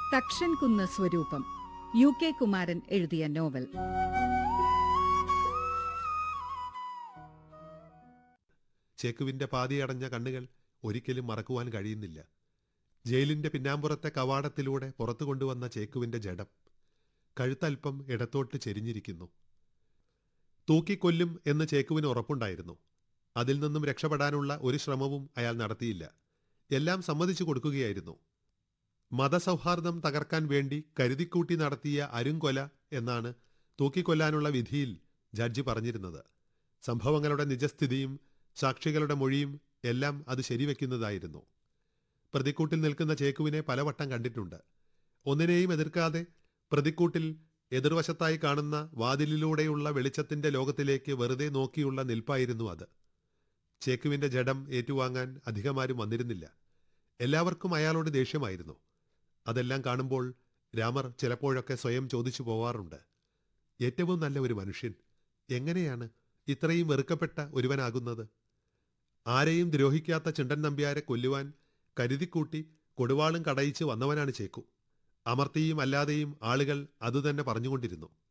തക്ഷൻ കുന്ന് സ്വരൂപം U K Kumaran എഴുതിയ നോവൽ ചേക്കുവിന്റെ പാതിയടഞ്ഞ കണ്ണുകൾ ഒരിക്കലും മറക്കുവാൻ കഴിയുന്നില്ല ജയിലിന്റെ പിന്നാമ്പുറത്തെ കവാടത്തിലൂടെ പുറത്തു കൊണ്ടുവന്ന ചേക്കുവിന്റെ ജഡം കഴുത്തൽപ്പം ഇടത്തോട്ട് ചെരിഞ്ഞിരിക്കുന്നു തൂക്കിക്കൊല്ലും എന്ന് ചേക്കുവിന് ഉറപ്പുണ്ടായിരുന്നു അതിൽ നിന്നും രക്ഷപ്പെടാനുള്ള ഒരു ശ്രമവും അയാൾ നടത്തിയില്ല എല്ലാം സമ്മതിച്ചു കൊടുക്കുകയായിരുന്നു മതസൗഹാർദ്ദം തകർക്കാൻ വേണ്ടി കരുതിക്കൂട്ടി നടത്തിയ അരുങ്കൊല എന്നാണ് തൂക്കിക്കൊല്ലാനുള്ള വിധിയിൽ ജഡ്ജി പറഞ്ഞിരുന്നത് സംഭവങ്ങളുടെ നിജസ്ഥിതിയും സാക്ഷികളുടെ മൊഴിയും എല്ലാം അത് ശരിവെക്കുന്നതായിരുന്നു പ്രതിക്കൂട്ടിൽ നിൽക്കുന്ന ചേക്കുവിനെ പലവട്ടം കണ്ടിട്ടുണ്ട് ഒന്നിനെയും എതിർക്കാതെ പ്രതിക്കൂട്ടിൽ എതിർവശത്തായി കാണുന്ന വാതിലിലൂടെയുള്ള വെളിച്ചത്തിന്റെ ലോകത്തിലേക്ക് വെറുതെ നോക്കിയുള്ള നിൽപ്പായിരുന്നു അത് ചേക്കുവിന്റെ ജഡം ഏറ്റുവാങ്ങാൻ അധികമാരും വന്നിരുന്നില്ല എല്ലാവർക്കും അയാളോട് ദേഷ്യമായിരുന്നു അതെല്ലാം കാണുമ്പോൾ രാമർ ചിലപ്പോഴൊക്കെ സ്വയം ചോദിച്ചു പോവാറുണ്ട് ഏറ്റവും നല്ല ഒരു മനുഷ്യൻ എങ്ങനെയാണ് ഇത്രയും വെറുക്കപ്പെട്ട ഒരുവനാകുന്നത് ആരെയും ദ്രോഹിക്കാത്ത ചിണ്ടൻ നമ്പ്യാരെ കൊല്ലുവാൻ കരുതിക്കൂട്ടി കൊടുവാളും കടയിച്ച് വന്നവനാണ് ചേക്കു അമർത്തിയും അല്ലാതെയും ആളുകൾ അതുതന്നെ പറഞ്ഞുകൊണ്ടിരുന്നു